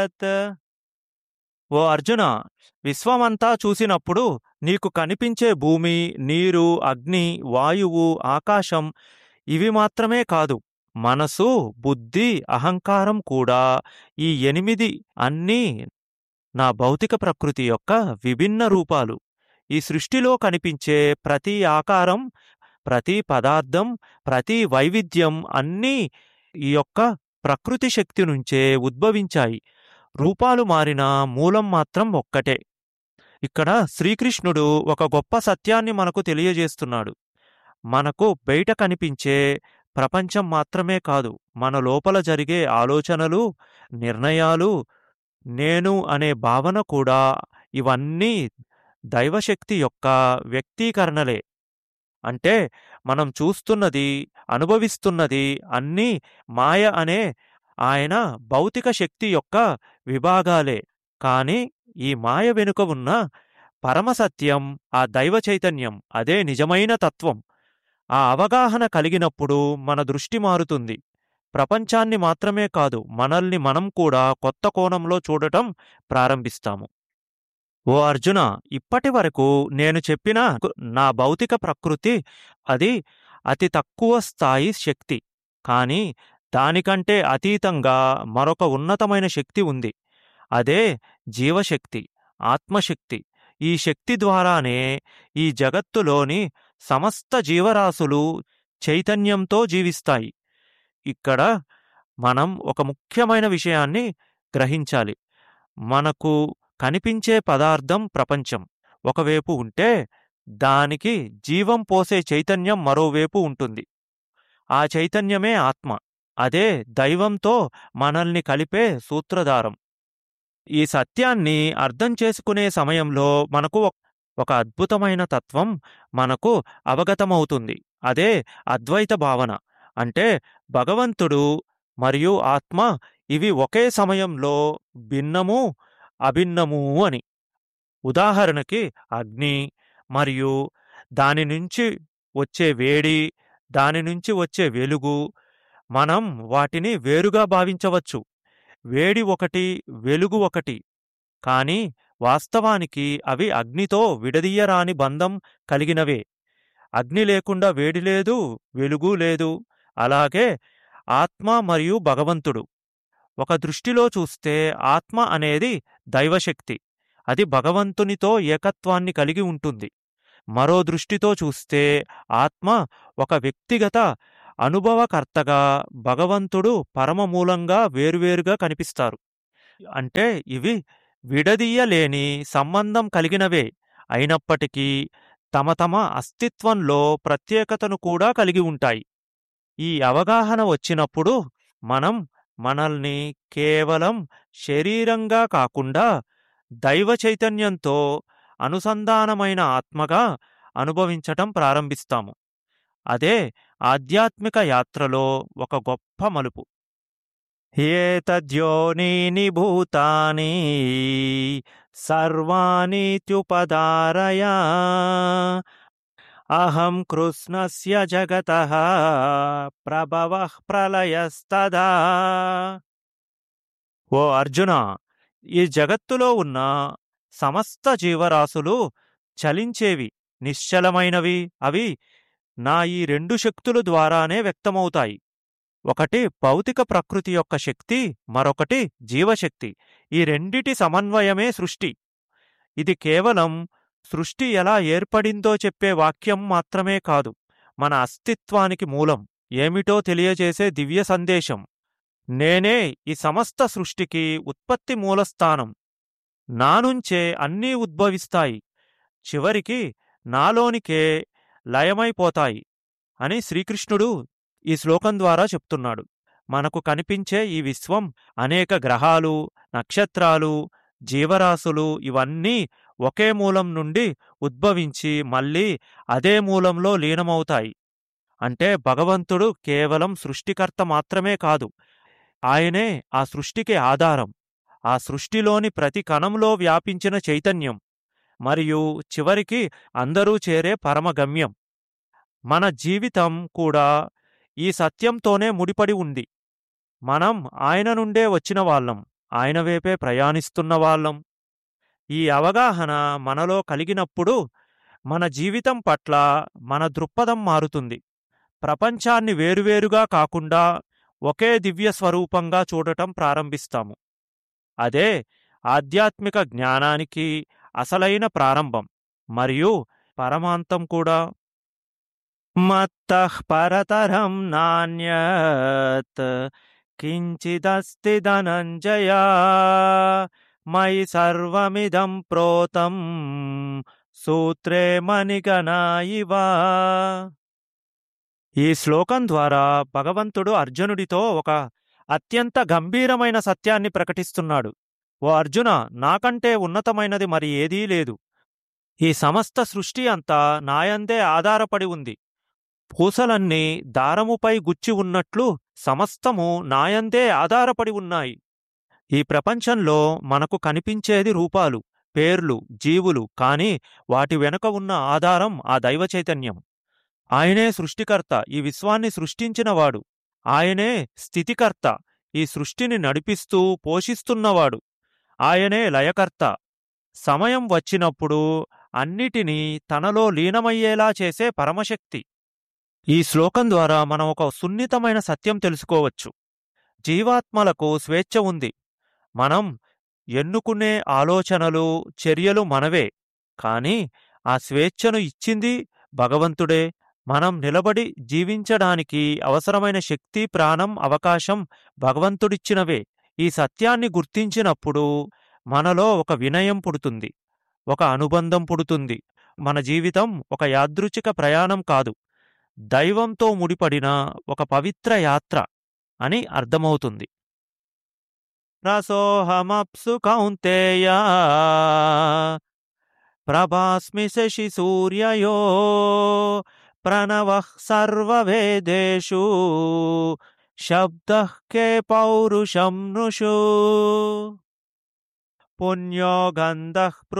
యత్ ఓ అర్జున విశ్వమంతా చూసినప్పుడు నీకు కనిపించే భూమి నీరు అగ్ని వాయువు ఆకాశం ఇవి మాత్రమే కాదు మనసు బుద్ధి అహంకారం కూడా ఈ ఎనిమిది అన్నీ నా భౌతిక ప్రకృతి యొక్క విభిన్న రూపాలు ఈ సృష్టిలో కనిపించే ప్రతి ఆకారం ప్రతి పదార్థం ప్రతి వైవిధ్యం అన్నీ ఈ యొక్క ప్రకృతి శక్తి నుంచే ఉద్భవించాయి రూపాలు మారిన మూలం మాత్రం ఒక్కటే ఇక్కడ శ్రీకృష్ణుడు ఒక గొప్ప సత్యాన్ని మనకు తెలియజేస్తున్నాడు మనకు బయట కనిపించే ప్రపంచం మాత్రమే కాదు మన లోపల జరిగే ఆలోచనలు నిర్ణయాలు నేను అనే భావన కూడా ఇవన్నీ దైవశక్తి యొక్క వ్యక్తీకరణలే అంటే మనం చూస్తున్నది అనుభవిస్తున్నది అన్నీ మాయ అనే ఆయన భౌతిక శక్తి యొక్క విభాగాలే కాని ఈ మాయ వెనుక ఉన్న పరమసత్యం ఆ దైవ చైతన్యం అదే నిజమైన తత్వం ఆ అవగాహన కలిగినప్పుడు మన దృష్టి మారుతుంది ప్రపంచాన్ని మాత్రమే కాదు మనల్ని మనం కూడా కొత్త కోణంలో చూడటం ప్రారంభిస్తాము ఓ అర్జున ఇప్పటి వరకు నేను చెప్పిన నా భౌతిక ప్రకృతి అది అతి తక్కువ స్థాయి శక్తి కానీ దానికంటే అతీతంగా మరొక ఉన్నతమైన శక్తి ఉంది అదే జీవశక్తి ఆత్మశక్తి ఈ శక్తి ద్వారానే ఈ జగత్తులోని సమస్త జీవరాశులు చైతన్యంతో జీవిస్తాయి ఇక్కడ మనం ఒక ముఖ్యమైన విషయాన్ని గ్రహించాలి మనకు కనిపించే పదార్థం ప్రపంచం ఒకవైపు ఉంటే దానికి జీవం పోసే చైతన్యం మరోవైపు ఉంటుంది ఆ చైతన్యమే ఆత్మ అదే దైవంతో మనల్ని కలిపే సూత్రధారం ఈ సత్యాన్ని అర్థం చేసుకునే సమయంలో మనకు ఒక అద్భుతమైన తత్వం మనకు అవగతమవుతుంది అదే అద్వైత భావన అంటే భగవంతుడు మరియు ఆత్మ ఇవి ఒకే సమయంలో భిన్నము అభిన్నము అని ఉదాహరణకి అగ్ని మరియు దాని నుంచి వచ్చే వేడి దాని నుంచి వచ్చే వెలుగు మనం వాటిని వేరుగా భావించవచ్చు వేడి ఒకటి వెలుగు ఒకటి కాని వాస్తవానికి అవి అగ్నితో విడదీయరాని బంధం కలిగినవే అగ్ని లేకుండా వేడి లేదు వెలుగు లేదు అలాగే ఆత్మ మరియు భగవంతుడు ఒక దృష్టిలో చూస్తే ఆత్మ అనేది దైవశక్తి అది భగవంతునితో ఏకత్వాన్ని కలిగి ఉంటుంది మరో దృష్టితో చూస్తే ఆత్మ ఒక వ్యక్తిగత అనుభవకర్తగా భగవంతుడు పరమమూలంగా వేరువేరుగా కనిపిస్తారు అంటే ఇవి విడదీయలేని సంబంధం కలిగినవే అయినప్పటికీ తమ తమ అస్తిత్వంలో ప్రత్యేకతను కూడా కలిగి ఉంటాయి ఈ అవగాహన వచ్చినప్పుడు మనం మనల్ని కేవలం శరీరంగా కాకుండా దైవ చైతన్యంతో అనుసంధానమైన ఆత్మగా అనుభవించటం ప్రారంభిస్తాము అదే ఆధ్యాత్మిక యాత్రలో ఒక గొప్ప మలుపు ఏతద్యోనీని భూతాని సర్వాణీత్యుపదారయ అహం కృష్ణస్య జగత ప్రభవ ప్రళయస్తదా ఓ అర్జున ఈ జగత్తులో ఉన్న సమస్త జీవరాశులు చలించేవి నిశ్చలమైనవి అవి నా ఈ రెండు శక్తుల ద్వారానే వ్యక్తమవుతాయి ఒకటి భౌతిక ప్రకృతి యొక్క శక్తి మరొకటి జీవశక్తి ఈ రెండిటి సమన్వయమే సృష్టి ఇది కేవలం సృష్టి ఎలా ఏర్పడిందో చెప్పే వాక్యం మాత్రమే కాదు మన అస్తిత్వానికి మూలం ఏమిటో తెలియజేసే దివ్య సందేశం నేనే ఈ సమస్త సృష్టికి ఉత్పత్తి మూలస్థానం నా నుంచే అన్నీ ఉద్భవిస్తాయి చివరికి నాలోనికే లయమైపోతాయి అని శ్రీకృష్ణుడు ఈ శ్లోకం ద్వారా చెప్తున్నాడు మనకు కనిపించే ఈ విశ్వం అనేక గ్రహాలు నక్షత్రాలు జీవరాశులు ఇవన్నీ ఒకే మూలం నుండి ఉద్భవించి మళ్ళీ అదే మూలంలో లీనమవుతాయి అంటే భగవంతుడు కేవలం సృష్టికర్త మాత్రమే కాదు ఆయనే ఆ సృష్టికి ఆధారం ఆ సృష్టిలోని ప్రతి కణంలో వ్యాపించిన చైతన్యం మరియు చివరికి అందరూ చేరే పరమగమ్యం మన జీవితం కూడా ఈ సత్యంతోనే ముడిపడి ఉంది మనం ఆయన నుండే వచ్చిన వాళ్ళం ఆయన వైపే ప్రయాణిస్తున్న వాళ్ళం ఈ అవగాహన మనలో కలిగినప్పుడు మన జీవితం పట్ల మన దృక్పథం మారుతుంది ప్రపంచాన్ని వేరువేరుగా కాకుండా ఒకే దివ్య స్వరూపంగా చూడటం ప్రారంభిస్తాము అదే ఆధ్యాత్మిక జ్ఞానానికి అసలైన ప్రారంభం మరియు పరమాంతం కూడా మత్తః పరతరం నాణ్యత్ కించిదస్తి ధనంజయ మయి సర్వమిదం ప్రోతం సూత్రే మణిగణా ఇవ ఈ శ్లోకం ద్వారా భగవంతుడు అర్జునుడితో ఒక అత్యంత గంభీరమైన సత్యాన్ని ప్రకటిస్తున్నాడు ఓ అర్జున నాకంటే ఉన్నతమైనది మరి ఏదీ లేదు ఈ సమస్త సృష్టి అంతా నాయందే ఆధారపడి ఉంది పూసలన్నీ దారముపై గుచ్చి ఉన్నట్లు సమస్తము నాయందే ఆధారపడి ఉన్నాయి ఈ ప్రపంచంలో మనకు కనిపించేది రూపాలు పేర్లు జీవులు కాని వాటి వెనుక ఉన్న ఆధారం ఆ దైవ చైతన్యం ఆయనే సృష్టికర్త ఈ విశ్వాన్ని సృష్టించినవాడు ఆయనే స్థితికర్త ఈ సృష్టిని నడిపిస్తూ పోషిస్తున్నవాడు ఆయనే లయకర్త సమయం వచ్చినప్పుడు అన్నిటినీ తనలో లీనమయ్యేలా చేసే పరమశక్తి ఈ శ్లోకం ద్వారా మనం ఒక సున్నితమైన సత్యం తెలుసుకోవచ్చు జీవాత్మలకు స్వేచ్ఛ ఉంది మనం ఎన్నుకునే ఆలోచనలు చర్యలు మనవే కాని ఆ స్వేచ్ఛను ఇచ్చింది భగవంతుడే మనం నిలబడి జీవించడానికి అవసరమైన శక్తి ప్రాణం అవకాశం భగవంతుడిచ్చినవే ఈ సత్యాన్ని గుర్తించినప్పుడు మనలో ఒక వినయం పుడుతుంది ఒక అనుబంధం పుడుతుంది మన జీవితం ఒక యాదృచ్ఛిక ప్రయాణం కాదు దైవంతో ముడిపడిన ఒక పవిత్ర యాత్ర అని అర్థమవుతుంది రసోహమప్సు కౌంతేయ ప్రభాస్మి శశి సూర్యయో ప్రణవ సర్వవేదేషు శబ్ద కే పౌరుషం నృషు పుణ్యో గంధః